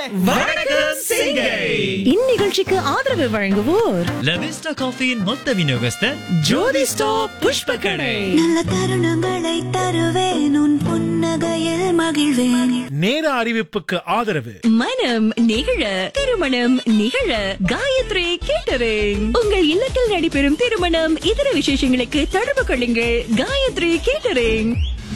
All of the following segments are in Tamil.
வணக்கம் சிங்கை இந்நிகழ்ச்சிக்கு ஆதரவு வழங்குவோர் லவிஸ்டா காஃபியின் மொத்த விநியோகஸ்தர் ஜோதி ஸ்டாப் புஷ்ப கடை நல்ல தருணங்களை தருவேன் உன் புன்னகையில் மகிழ்வேன் நேர அறிவிப்புக்கு ஆதரவு மனம் நிகழ திருமணம் நிகழ காயத்ரி கேட்டரிங் உங்கள் இல்லத்தில் நடைபெறும் திருமணம் இதர விசேஷங்களுக்கு தொடர்பு கொள்ளுங்கள் காயத்ரி கேட்டரிங்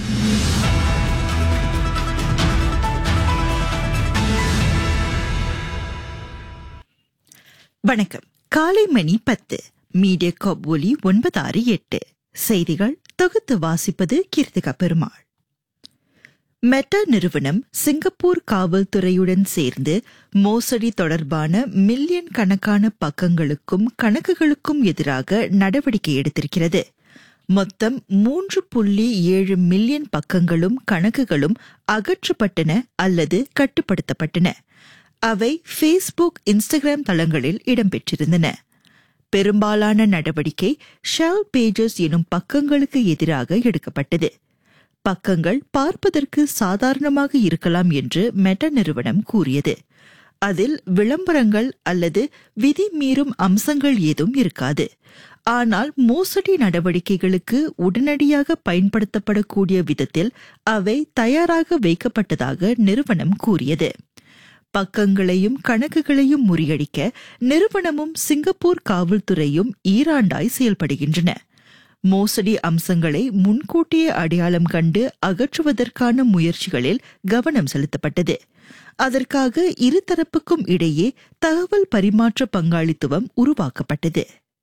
வணக்கம் காலை மணி பத்து மீடியா காப் ஒலி ஒன்பது ஆறு எட்டு செய்திகள் தொகுத்து வாசிப்பது கீர்த்திகா பெருமாள் மெட்டா நிறுவனம் சிங்கப்பூர் காவல்துறையுடன் சேர்ந்து மோசடி தொடர்பான மில்லியன் கணக்கான பக்கங்களுக்கும் கணக்குகளுக்கும் எதிராக நடவடிக்கை எடுத்திருக்கிறது மொத்தம் மூன்று புள்ளி ஏழு மில்லியன் பக்கங்களும் கணக்குகளும் அகற்றப்பட்டன அல்லது கட்டுப்படுத்தப்பட்டன அவை ஃபேஸ்புக் இன்ஸ்டாகிராம் தளங்களில் இடம்பெற்றிருந்தன பெரும்பாலான நடவடிக்கை ஷெல் பேஜஸ் எனும் பக்கங்களுக்கு எதிராக எடுக்கப்பட்டது பக்கங்கள் பார்ப்பதற்கு சாதாரணமாக இருக்கலாம் என்று மெட்டா நிறுவனம் கூறியது அதில் விளம்பரங்கள் அல்லது விதி மீறும் அம்சங்கள் ஏதும் இருக்காது ஆனால் மோசடி நடவடிக்கைகளுக்கு உடனடியாக பயன்படுத்தப்படக்கூடிய விதத்தில் அவை தயாராக வைக்கப்பட்டதாக நிறுவனம் கூறியது பக்கங்களையும் கணக்குகளையும் முறியடிக்க நிறுவனமும் சிங்கப்பூர் காவல்துறையும் ஈராண்டாய் செயல்படுகின்றன மோசடி அம்சங்களை முன்கூட்டியே அடையாளம் கண்டு அகற்றுவதற்கான முயற்சிகளில் கவனம் செலுத்தப்பட்டது அதற்காக இருதரப்புக்கும் இடையே தகவல் பரிமாற்ற பங்காளித்துவம் உருவாக்கப்பட்டது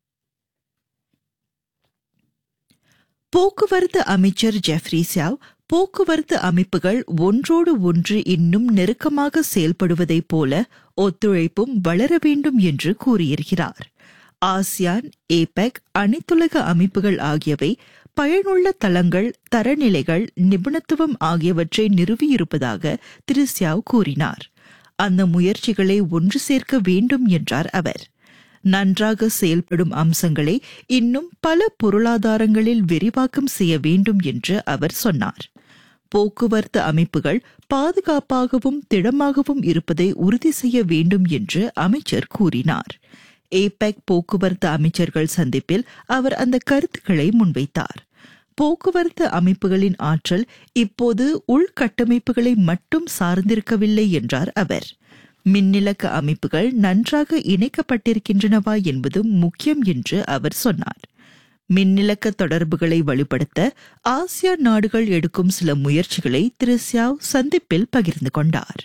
போக்குவரத்து அமைச்சர் ஜெஃப்ரி சியாவ் போக்குவரத்து அமைப்புகள் ஒன்றோடு ஒன்று இன்னும் நெருக்கமாக செயல்படுவதைப் போல ஒத்துழைப்பும் வளர வேண்டும் என்று கூறியிருக்கிறார் ஆசியான் ஏபெக் அனைத்துலக அமைப்புகள் ஆகியவை பயனுள்ள தளங்கள் தரநிலைகள் நிபுணத்துவம் ஆகியவற்றை நிறுவியிருப்பதாக திரு சியாவ் கூறினார் அந்த முயற்சிகளை ஒன்று சேர்க்க வேண்டும் என்றார் அவர் நன்றாக செயல்படும் அம்சங்களை இன்னும் பல பொருளாதாரங்களில் விரிவாக்கம் செய்ய வேண்டும் என்று அவர் சொன்னார் போக்குவரத்து அமைப்புகள் பாதுகாப்பாகவும் திடமாகவும் இருப்பதை உறுதி செய்ய வேண்டும் என்று அமைச்சர் கூறினார் ஏபெக் போக்குவரத்து அமைச்சர்கள் சந்திப்பில் அவர் அந்த கருத்துக்களை முன்வைத்தார் போக்குவரத்து அமைப்புகளின் ஆற்றல் இப்போது உள்கட்டமைப்புகளை மட்டும் சார்ந்திருக்கவில்லை என்றார் அவர் மின்னிலக்க அமைப்புகள் நன்றாக இணைக்கப்பட்டிருக்கின்றனவா என்பது முக்கியம் என்று அவர் சொன்னார் மின்னிலக்க தொடர்புகளை வலுப்படுத்த ஆசியான் நாடுகள் எடுக்கும் சில முயற்சிகளை திரு சியாவ் சந்திப்பில் பகிர்ந்து கொண்டார்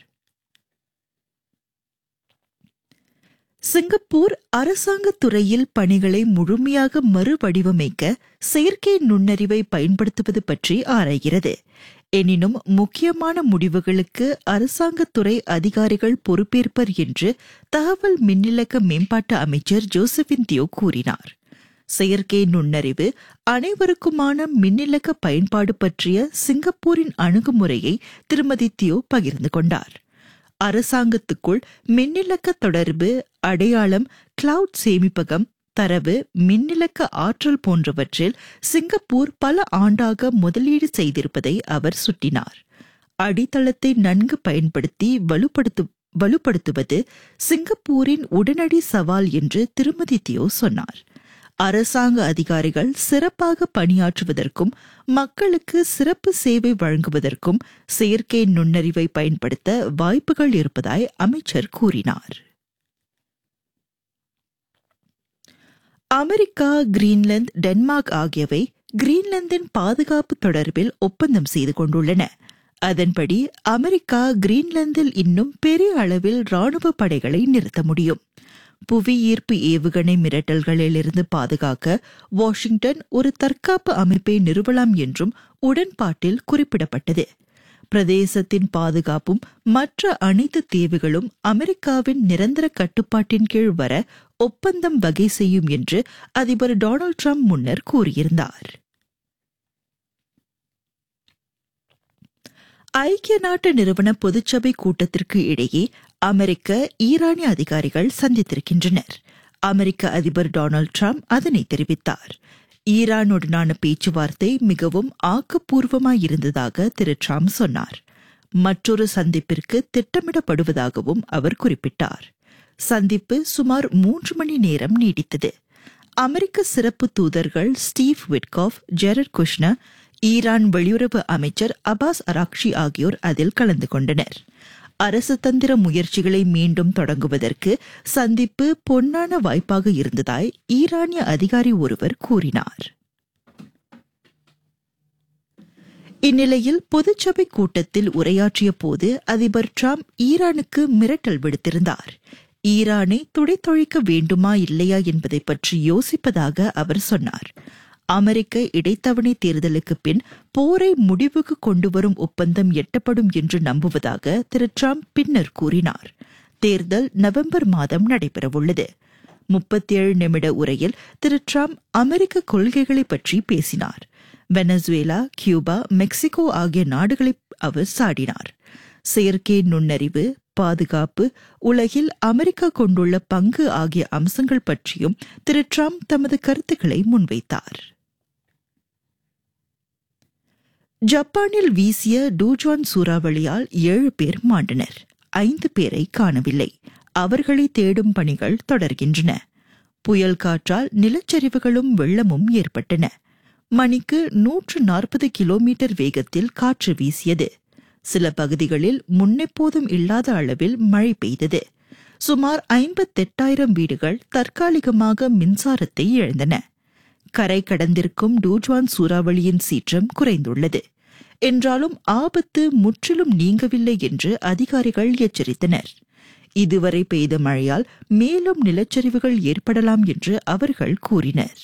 சிங்கப்பூர் அரசாங்க துறையில் பணிகளை முழுமையாக மறுவடிவமைக்க செயற்கை நுண்ணறிவை பயன்படுத்துவது பற்றி ஆராய்கிறது எனினும் முக்கியமான முடிவுகளுக்கு அரசாங்கத்துறை அதிகாரிகள் பொறுப்பேற்பர் என்று தகவல் மின்னிலக்க மேம்பாட்டு அமைச்சர் ஜோசபின் தியோ கூறினார் செயற்கை நுண்ணறிவு அனைவருக்குமான மின்னிலக்க பயன்பாடு பற்றிய சிங்கப்பூரின் அணுகுமுறையை திருமதி தியோ பகிர்ந்து கொண்டார் அரசாங்கத்துக்குள் மின்னிலக்க தொடர்பு அடையாளம் கிளவுட் சேமிப்பகம் தரவு மின்னிலக்க ஆற்றல் போன்றவற்றில் சிங்கப்பூர் பல ஆண்டாக முதலீடு செய்திருப்பதை அவர் சுட்டினார் அடித்தளத்தை நன்கு பயன்படுத்தி வலுப்படுத்து வலுப்படுத்துவது சிங்கப்பூரின் உடனடி சவால் என்று திருமதி தியோ சொன்னார் அரசாங்க அதிகாரிகள் சிறப்பாக பணியாற்றுவதற்கும் மக்களுக்கு சிறப்பு சேவை வழங்குவதற்கும் செயற்கை நுண்ணறிவை பயன்படுத்த வாய்ப்புகள் இருப்பதாய் அமைச்சர் கூறினார் அமெரிக்கா கிரீன்லாந்து டென்மார்க் ஆகியவை கிரீன்லாந்தின் பாதுகாப்பு தொடர்பில் ஒப்பந்தம் செய்து கொண்டுள்ளன அதன்படி அமெரிக்கா கிரீன்லாந்தில் இன்னும் பெரிய அளவில் ராணுவ படைகளை நிறுத்த முடியும் புவி ஈர்ப்பு ஏவுகணை மிரட்டல்களிலிருந்து பாதுகாக்க வாஷிங்டன் ஒரு தற்காப்பு அமைப்பை நிறுவலாம் என்றும் உடன்பாட்டில் குறிப்பிடப்பட்டது பிரதேசத்தின் பாதுகாப்பும் மற்ற அனைத்து தேவைகளும் அமெரிக்காவின் நிரந்தர கட்டுப்பாட்டின் கீழ் வர ஒப்பந்தம் வகை செய்யும் என்று அதிபர் டொனால்ட் ட்ரம்ப் முன்னர் கூறியிருந்தார் ஐக்கிய நாட்டு நிறுவன பொதுச்சபை கூட்டத்திற்கு இடையே அமெரிக்க ஈரானிய அதிகாரிகள் சந்தித்திருக்கின்றனர் அமெரிக்க அதிபர் டொனால்ட் ட்ரம்ப் அதனை தெரிவித்தார் ஈரானுடனான பேச்சுவார்த்தை மிகவும் ஆக்கப்பூர்வமாயிருந்ததாக திரு ட்ரம்ப் சொன்னார் மற்றொரு சந்திப்பிற்கு திட்டமிடப்படுவதாகவும் அவர் குறிப்பிட்டார் சந்திப்பு சுமார் மூன்று மணி நேரம் நீடித்தது அமெரிக்க சிறப்பு தூதர்கள் Steve Witkoff Jared Kushner Iran வெளியுறவு அமைச்சர் அபாஸ் அராக்ஷி ஆகியோர் அதில் கலந்து கொண்டனர் அரசு தந்திர முயற்சிகளை மீண்டும் தொடங்குவதற்கு சந்திப்பு பொன்னான வாய்ப்பாக இருந்ததாய் ஈரானிய அதிகாரி ஒருவர் கூறினார் இந்நிலையில் பொதுச்சபை கூட்டத்தில் உரையாற்றிய போது அதிபர் டிரம்ப் ஈரானுக்கு மிரட்டல் விடுத்திருந்தார் ஈரானை துடைத்தொழிக்க வேண்டுமா இல்லையா என்பதை பற்றி யோசிப்பதாக அவர் சொன்னார் அமெரிக்க இடைத்தவணை தேர்தலுக்கு பின் போரை முடிவுக்கு கொண்டுவரும் ஒப்பந்தம் எட்டப்படும் என்று நம்புவதாக திரு டிரம்ப் பின்னர் கூறினார் தேர்தல் நவம்பர் மாதம் நடைபெறவுள்ளது முப்பத்தி ஏழு நிமிட உரையில் திரு டிரம்ப் அமெரிக்க கொள்கைகளை பற்றி பேசினார் வெனசுவேலா கியூபா மெக்சிகோ ஆகிய நாடுகளை அவர் சாடினார் செயற்கை நுண்ணறிவு பாதுகாப்பு உலகில் அமெரிக்கா கொண்டுள்ள பங்கு ஆகிய அம்சங்கள் பற்றியும் திரு டிரம்ப் தமது கருத்துக்களை முன்வைத்தார் ஜப்பானில் வீசிய டூஜான் சூறாவளியால் ஏழு பேர் மாண்டனர் ஐந்து பேரை காணவில்லை அவர்களை தேடும் பணிகள் தொடர்கின்றன புயல் காற்றால் நிலச்சரிவுகளும் வெள்ளமும் ஏற்பட்டன மணிக்கு நூற்று நாற்பது கிலோமீட்டர் வேகத்தில் காற்று வீசியது சில பகுதிகளில் முன்னெப்போதும் இல்லாத அளவில் மழை பெய்தது சுமார் ஐம்பத்தெட்டாயிரம் வீடுகள் தற்காலிகமாக மின்சாரத்தை இழந்தன கரை கடந்திருக்கும் டூஜ்வான் சூறாவளியின் சீற்றம் குறைந்துள்ளது என்றாலும் ஆபத்து முற்றிலும் நீங்கவில்லை என்று அதிகாரிகள் எச்சரித்தனர் இதுவரை பெய்த மழையால் மேலும் நிலச்சரிவுகள் ஏற்படலாம் என்று அவர்கள் கூறினர்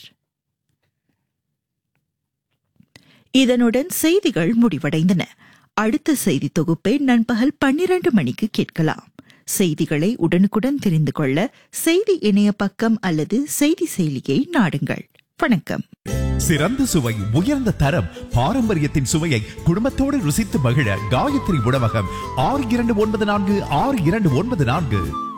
இதனுடன் செய்திகள் முடிவடைந்தன அடுத்த செய்தி தொகுப்பை நண்பகல் பன்னிரண்டு மணிக்கு கேட்கலாம் செய்திகளை உடனுக்குடன் தெரிந்து கொள்ள செய்தி இணைய பக்கம் அல்லது செய்தி செயலியை நாடுங்கள் வணக்கம் சிறந்த சுவை உயர்ந்த தரம் பாரம்பரியத்தின் சுவையை குடும்பத்தோடு ருசித்து மகிழ காயத்ரி உணவகம் ஆறு இரண்டு ஒன்பது நான்கு ஆறு இரண்டு ஒன்பது நான்கு